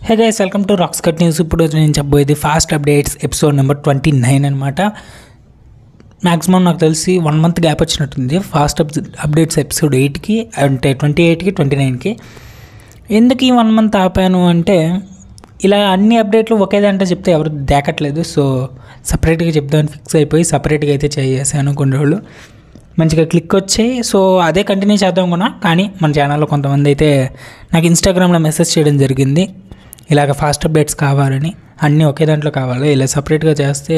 hey guys welcome to rocks cut news ఇప్పుడు నేను చెప్పబోయేది fast updates episode number twenty nine అనమాట maximum నాకు తెలిసి వన్ మంత్ గ్యాప్ వచ్చినట్టుంది ఫాస్ట్ అప్ అప్డేట్స్ ఎపిసోడ్ ఎయిట్కి అంటే ట్వంటీ ఎయిట్కి ట్వంటీ నైన్కి ఎందుకు ఈ వన్ మంత్ ఆపాను అంటే ఇలా అన్ని అప్డేట్లు ఒకే దాంట్లో చెప్తే ఎవరు దేకట్లేదు సో సపరేట్గా చెప్దామని ఫిక్స్ అయిపోయి సపరేట్గా అయితే చేసాను కొన్ని రోజులు మంచిగా క్లిక్ వచ్చాయి సో అదే కంటిన్యూ చేద్దాం కూడా కానీ మన ఛానల్లో కొంతమంది అయితే నాకు ఇన్స్టాగ్రామ్లో మెసేజ్ చేయడం జరిగింది ఇలాగ ఫాస్ట్ అప్డేట్స్ కావాలని అన్నీ ఒకే దాంట్లో కావాలి ఇలా సపరేట్గా చేస్తే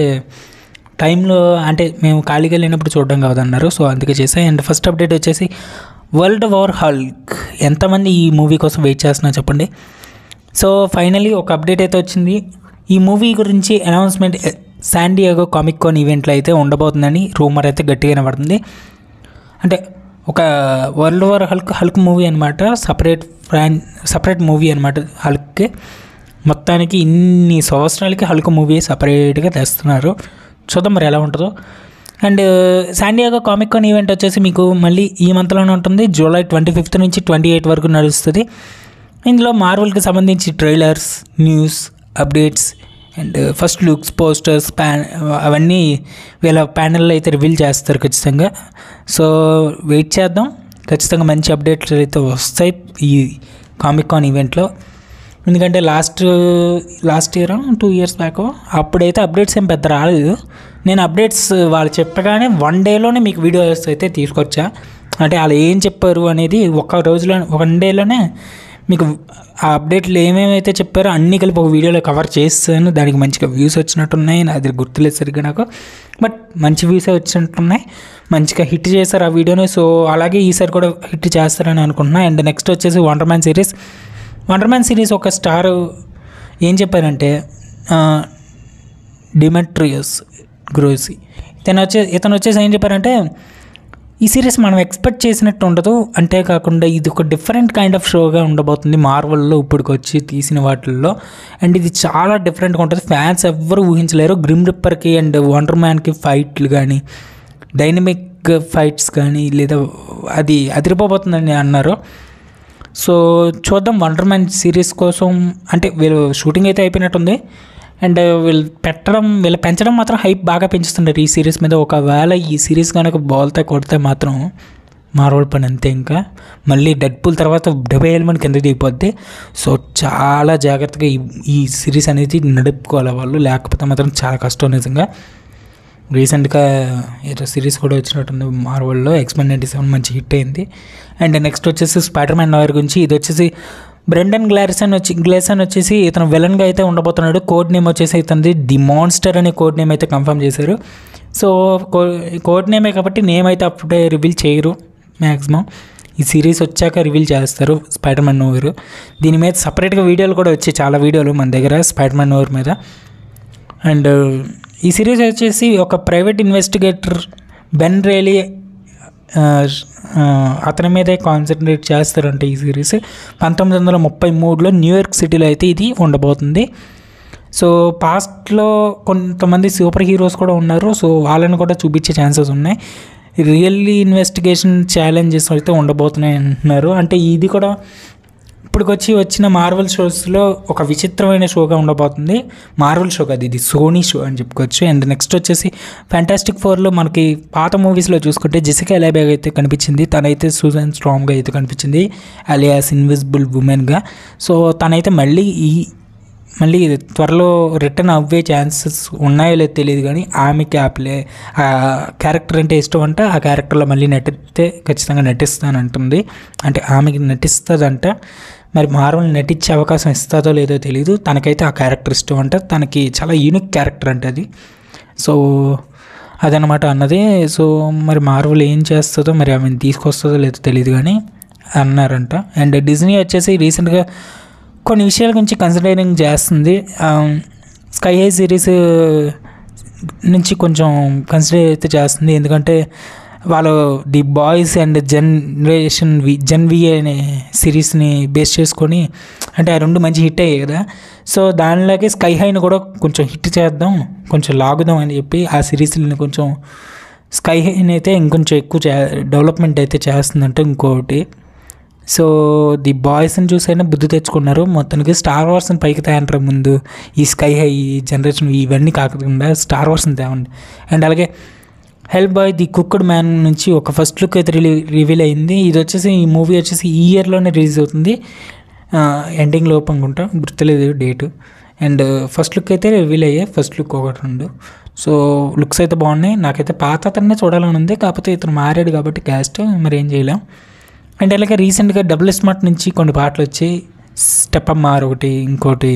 టైంలో అంటే మేము ఖాళీగా లేనప్పుడు చూడడం కాదన్నారు సో అందుకే చేసాయి అండ్ ఫస్ట్ అప్డేట్ వచ్చేసి వరల్డ్ వార్ హల్క్ ఎంతమంది ఈ మూవీ కోసం వెయిట్ చేస్తున్నా చెప్పండి సో ఫైనలీ ఒక అప్డేట్ అయితే వచ్చింది ఈ మూవీ గురించి అనౌన్స్మెంట్ శాండియాగో కామిక్ కాన్ ఈవెంట్లో అయితే ఉండబోతుందని రూమర్ అయితే గట్టిగానే పడుతుంది అంటే ఒక world war Hulk Hulk movie అనమాట సపరేట్ ఫ్రాన్ సపరేట్ మూవీ అనమాట హల్క్ మొత్తానికి ఇన్ని సంవత్సరాలకి హల్క్ మూవీ సపరేట్గా తెస్తున్నారు చూద్దాం మరి ఎలా ఉంటుందో and San Diego comic con event వచ్చేసి మీకు మళ్ళీ ఈ మంత్లోనే ఉంటుంది జూలై ట్వంటీ ఫిఫ్త్ నుంచి ట్వంటీ ఎయిట్ వరకు నడుస్తుంది ఇందులో మార్వల్కి సంబంధించి trailers news updates and first looks posters ప్యాన్ అవన్నీ వీళ్ళ ప్యానల్లో అయితే రివీల్ చేస్తారు ఖచ్చితంగా సో వెయిట్ చేద్దాం ఖచ్చితంగా మంచి అప్డేట్స్ అయితే వస్తాయి ఈ కామిక్ కాన్ ఈవెంట్లో ఎందుకంటే last last year two years back అప్పుడైతే అప్డేట్స్ ఏం పెద్ద రాలేదు నేను అప్డేట్స్ వాళ్ళు చెప్పగానే వన్ డేలోనే మీకు వీడియోస్ అయితే తీసుకొచ్చా అంటే వాళ్ళు ఏం చెప్పారు అనేది ఒక రోజులో వన్ డేలోనే మీకు ఆ అప్డేట్లు ఏమేమైతే చెప్పారో అన్నీ కలిపి ఒక వీడియోలో కవర్ చేస్తాను దానికి మంచిగా వ్యూస్ వచ్చినట్టున్నాయి అది గుర్తులేదు సరిగ్గా నాకు బట్ మంచి వ్యూసే వచ్చినట్టున్నాయి మంచిగా హిట్ చేశారు ఆ వీడియోని సో అలాగే ఈసారి కూడా హిట్ చేస్తారని అనుకుంటున్నా అండ్ నెక్స్ట్ వచ్చేసి Wonder Man series Wonder Man series ఒక స్టార్ ఏం చెప్పారంటే డిమెట్రియస్ గ్రోసి ఇతను వచ్చే ఇతను వచ్చేసి ఏం చెప్పారంటే ఈ సిరీస్ మనం ఎక్స్పెక్ట్ చేసినట్టు ఉండదు అంతేకాకుండా ఇది ఒక డిఫరెంట్ కైండ్ ఆఫ్ షోగా ఉండబోతుంది మార్వల్లో ఇప్పటికి వచ్చి తీసిన వాటిల్లో అండ్ ఇది చాలా డిఫరెంట్గా ఉంటుంది ఫ్యాన్స్ ఎవ్వరు ఊహించలేరు గ్రిమ్ రిప్పర్కి అండ్ వండర్ మ్యాన్కి ఫైట్లు కానీ డైనమిక్ ఫైట్స్ కానీ లేదా అది అదిరిపోబోతుందని అన్నారు సో చూద్దాం వండర్ మ్యాన్ సిరీస్ కోసం అంటే వీళ్ళు షూటింగ్ అయితే అయిపోయినట్టుంది అండ్ వీళ్ళు పెట్టడం వీళ్ళు పెంచడం మాత్రం హైప్ బాగా పెంచుతుంటారు ఈ సిరీస్ మీద ఒకవేళ ఈ సిరీస్ కనుక బాల్తో కొడితే మాత్రం మార్వల్ పని అంతే ఇంకా మళ్ళీ డెడ్ పూల్ తర్వాత డెబ్బై ఏళ్ళ మంది కింద దిగిపోద్ది సో చాలా జాగ్రత్తగా ఈ ఈ సిరీస్ అనేది నడుపుకోవాలి వాళ్ళు లేకపోతే మాత్రం చాలా కష్టం నిజంగా రీసెంట్గా ఏదో సిరీస్ కూడా వచ్చినట్టుంది మార్వల్లో ఎక్స్మెన్ నైంటీ సెవెన్ మంచి హిట్ అయింది అండ్ నెక్స్ట్ వచ్చేసి స్పైడర్ మ్యాన్ నవర్ గురించి ఇది వచ్చేసి బ్రెండన్ గ్లారిసన్ వచ్చి గ్లేసన్ వచ్చేసి ఇతను విలన్గా అయితే ఉండబోతున్నాడు కోడ్ నేమ్ వచ్చేసి ఇతనిది ది మాన్స్టర్ అనే కోడ్ నేమ్ అయితే కన్ఫర్మ్ చేశారు సో కోడ్ నేమే కాబట్టి నేమ్ అయితే అప్పుడే రివీల్ చేయరు మ్యాక్సిమం ఈ సిరీస్ వచ్చాక రివీల్ చేస్తారు స్పైడర్ మ్యాన్ నోవర్ దీని మీద సపరేట్గా వీడియోలు కూడా వచ్చాయి చాలా వీడియోలు మన దగ్గర స్పైడర్ మ్యాన్ నోవర్ మీద అండ్ ఈ సిరీస్ వచ్చేసి ఒక ప్రైవేట్ ఇన్వెస్టిగేటర్ బెన్ రేలీ అతని మీదే కాన్సన్ట్రేట్ చేస్తారంట ఈ సిరీస్ పంతొమ్మిది వందల ముప్పై మూడులో న్యూయార్క్ సిటీలో అయితే ఇది ఉండబోతుంది సో పాస్ట్లో కొంతమంది సూపర్ హీరోస్ కూడా ఉన్నారు సో వాళ్ళని కూడా చూపించే ఛాన్సెస్ ఉన్నాయి రియల్లీ ఇన్వెస్టిగేషన్ ఛాలెంజెస్ అయితే ఉండబోతున్నాయి అంటున్నారు అంటే ఇది కూడా ఇప్పటికొచ్చి వచ్చిన మార్వల్ షోస్లో ఒక విచిత్రమైన షోగా ఉండబోతుంది మార్వల్ షో కాదు ఇది సోనీ షో అని చెప్పుకోవచ్చు అండ్ నెక్స్ట్ వచ్చేసి ఫ్యాంటాస్టిక్ ఫోర్లో మనకి పాత మూవీస్లో చూసుకుంటే జెసికా ఎలాబేగ్ అయితే కనిపించింది తనైతే సూజన్ స్ట్రాంగ్గా అయితే కనిపించింది అలియాస్ ఇన్విజిబుల్ ఉమెన్గా సో తనైతే మళ్ళీ ఈ మళ్ళీ త్వరలో రిటర్న్ అవ్వే ఛాన్సెస్ ఉన్నాయో లేదో తెలియదు కానీ ఆమెకి ఆ ప్లే ఆ క్యారెక్టర్ అంటే ఇష్టం అంటే ఆ క్యారెక్టర్లో మళ్ళీ నటిస్తే ఖచ్చితంగా నటిస్తానంటుంది అంటే ఆమెకి నటిస్తుందంట మరి మార్వల్ నటించే అవకాశం ఇస్తుందో లేదో తెలియదు తనకైతే ఆ క్యారెక్టర్ ఇష్టం అంట తనకి చాలా యూనిక్ క్యారెక్టర్ అంటే అది సో అదనమాట అన్నది సో మరి మార్వల్ ఏం చేస్తుందో మరి ఆమెను తీసుకొస్తుందో లేదో తెలియదు కానీ అన్నారంట అండ్ డిజ్నీ వచ్చేసి రీసెంట్గా కొన్ని విషయాల గురించి కన్సిడరింగ్ చేస్తుంది స్కై హై సిరీస్ నుంచి కొంచెం కన్సిడర్ అయితే చేస్తుంది ఎందుకంటే వాళ్ళు the boys and generation V Gen V అనే సిరీస్ని బేస్ చేసుకొని అంటే ఆ రెండు మంచి హిట్ అయ్యాయి కదా సో దానిలాగే స్కై హైని కూడా కొంచెం హిట్ చేద్దాం కొంచెం లాగుదాం అని చెప్పి ఆ సిరీస్ని కొంచెం స్కై హైని అయితే ఇంకొంచెం ఎక్కువ చే డెవలప్మెంట్ అయితే చేస్తుందంటే ఇంకోటి సో ది బాయ్స్ని చూసైనా బుద్ధి తెచ్చుకున్నారు మొత్తానికి స్టార్ వార్స్ని పైకి తేంటారు ముందు ఈ స్కై హై ఈ జనరేషన్ ఇవన్నీ కాకుండా స్టార్ వార్స్ని తేవండి అండ్ అలాగే Hellboy the crooked man నుంచి ఒక ఫస్ట్ లుక్ అయితే రిలీ రివీల్ అయింది ఇది వచ్చేసి ఈ మూవీ వచ్చేసి ఈ ఇయర్లోనే రిలీజ్ అవుతుంది ఎండింగ్ లోపు అనుకుంటా గుర్తులేదు డేటు అండ్ ఫస్ట్ లుక్ అయితే రివీల్ అయ్యాయి ఫస్ట్ లుక్ ఒకటి రెండు సో లుక్స్ అయితే బాగున్నాయి నాకైతే పాత అతన్నే చూడాలని ఉంది కాకపోతే ఇతను మారాడు కాబట్టి క్యాస్ట్ మరి ఏం చేయలేం అండ్ అలాగే రీసెంట్గా డబుల్ స్మార్ట్ నుంచి కొన్ని పాటలు వచ్చాయి స్టెప్ అమ్మార్ ఒకటి ఇంకోటి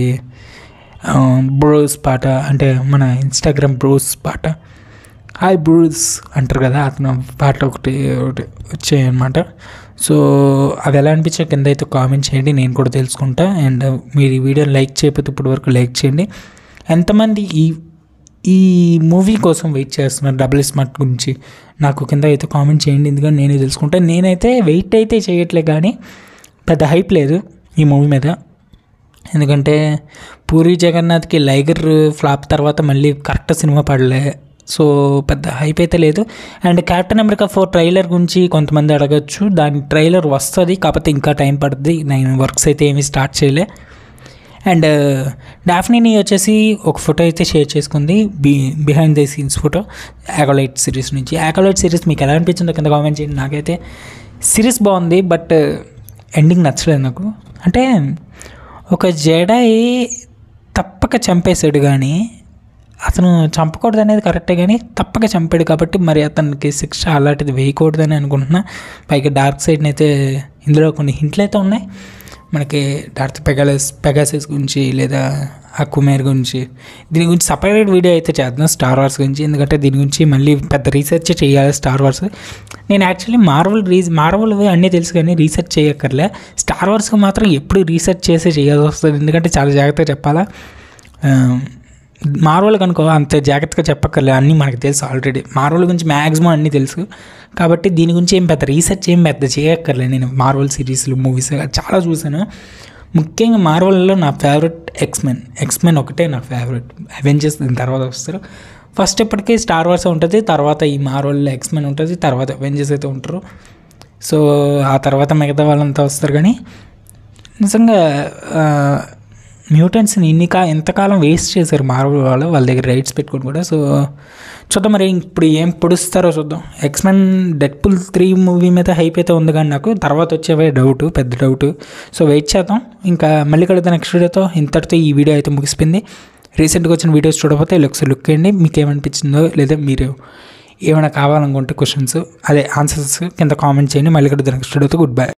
బ్రోస్ పాట అంటే మన ఇన్స్టాగ్రామ్ బ్రోస్ పాట హాయ్ బ్రూస్ అంటారు కదా అతను పాట ఒకటి ఒకటి వచ్చాయి అనమాట సో అవి ఎలా అనిపించా కింద అయితే కామెంట్ చేయండి నేను కూడా తెలుసుకుంటా అండ్ మీరు ఈ వీడియో లైక్ చేయకపోతే ఇప్పటి వరకు లైక్ చేయండి ఎంతమంది ఈ ఈ మూవీ కోసం వెయిట్ చేస్తున్నారు డబుల్ స్మార్ట్ గురించి నాకు కింద అయితే కామెంట్ చేయండి ఎందుకంటే నేనే తెలుసుకుంటా నేనైతే వెయిట్ అయితే చేయట్లే కానీ పెద్ద హైప్ లేదు ఈ మూవీ మీద ఎందుకంటే పూరి జగన్నాథ్కి లైగర్ ఫ్లాప్ తర్వాత మళ్ళీ కరెక్ట్ సినిమా పడలే సో పెద్ద హైప్ అయితే లేదు and Captain America four trailer గురించి కొంతమంది అడగచ్చు దాని ట్రైలర్ వస్తుంది కాకపోతే ఇంకా టైం పడుతుంది నేను వర్క్స్ అయితే ఏమీ స్టార్ట్ చేయలే అండ్ డాఫ్నీని వచ్చేసి ఒక ఫోటో అయితే షేర్ చేసుకుంది బి behind the scenes photo Acolyte series నుంచి యాకోలైట్ సిరీస్ మీకు ఎలా అనిపించిందో కింద కామెంట్ చేయండి నాకైతే సిరీస్ బాగుంది బట్ ఎండింగ్ నచ్చలేదు నాకు అంటే ఒక జడాయి తప్పక చంపేశాడు కానీ అతను చంపకూడదు అనేది కరెక్టే కానీ తప్పక చంపాడు కాబట్టి మరి అతనికి శిక్ష అలాంటిది వేయకూడదని అనుకుంటున్నా పైగా డార్క్ సైడ్ని అయితే ఇందులో కొన్ని హింట్లు అయితే ఉన్నాయి మనకి డార్క్ పెగాలస్ పెగాసెస్ గురించి లేదా ఆ కుమేర్ గురించి దీని గురించి సపరేట్ వీడియో అయితే చేద్దాం స్టార్ వార్స్ గురించి ఎందుకంటే దీని గురించి మళ్ళీ పెద్ద రీసెర్చ్ చేయాలి స్టార్ వార్స్ నేను యాక్చువల్లీ మార్వల్ రీజ్ మార్వల్ అన్నీ తెలుసు కానీ రీసెర్చ్ చేయక్కర్లే స్టార్ వార్స్ మాత్రం ఎప్పుడు రీసెర్చ్ చేసి చేయాల్సి వస్తుంది ఎందుకంటే చాలా జాగ్రత్తగా చెప్పాలా మార్వల్ కనుకో అంత జాగ్రత్తగా చెప్పక్కర్లే అన్నీ మనకు తెలుసు ఆల్రెడీ మార్వల్ గురించి మ్యాక్సిమం అన్నీ తెలుసు కాబట్టి దీని గురించి ఏం పెద్ద రీసెర్చ్ ఏం పెద్ద చేయక్కర్లే నేను మార్వల్ సిరీస్లు మూవీస్ చాలా చూశాను ముఖ్యంగా మార్వల్లో నా ఫేవరెట్ ఎక్స్మెన్ ఎక్స్మెన్ ఒకటే నా ఫేవరెట్ అవెంజర్స్ దీని తర్వాత వస్తారు ఫస్ట్ ఇప్పటికీ స్టార్ వార్స్ ఉంటుంది తర్వాత ఈ మార్వల్లో ఎక్స్మెన్ ఉంటుంది తర్వాత అవెంజర్స్ అయితే ఉంటారు సో ఆ తర్వాత మిగతా వాళ్ళంతా వస్తారు కానీ నిజంగా మ్యూటెంట్స్ని ఇన్ని కా ఎంతకాలం వేస్ట్ చేశారు మార్వల్ వాళ్ళు వాళ్ళ దగ్గర రైట్స్ పెట్టుకొని కూడా సో చూద్దాం మరి ఇప్పుడు ఏం పొడుస్తారో చూద్దాం ఎక్స్మెన్ డెడ్పుల్ త్రీ మూవీ మీద హైప్ అయితే ఉంది కానీ నాకు తర్వాత వచ్చేవే డౌట్ పెద్ద డౌట్ సో వెయిట్ చేద్దాం ఇంకా మళ్ళీ కలుద్దాం నెక్స్ట్ వీడియోతో ఇంతటితో ఈ వీడియో అయితే ముగిసిపోయింది రీసెంట్గా వచ్చిన వీడియోస్ చూడకపోతే ఇలా ఒకసారి లుక్ చేయండి మీకు ఏమనిపించిందో లేదా మీరు ఏమైనా కావాలనుకుంటే క్వశ్చన్స్ అదే ఆన్సర్స్ కింద కామెంట్ చేయండి మళ్ళీ కలుద్దాం నెక్స్ట్ వీడియోతో గుడ్ బై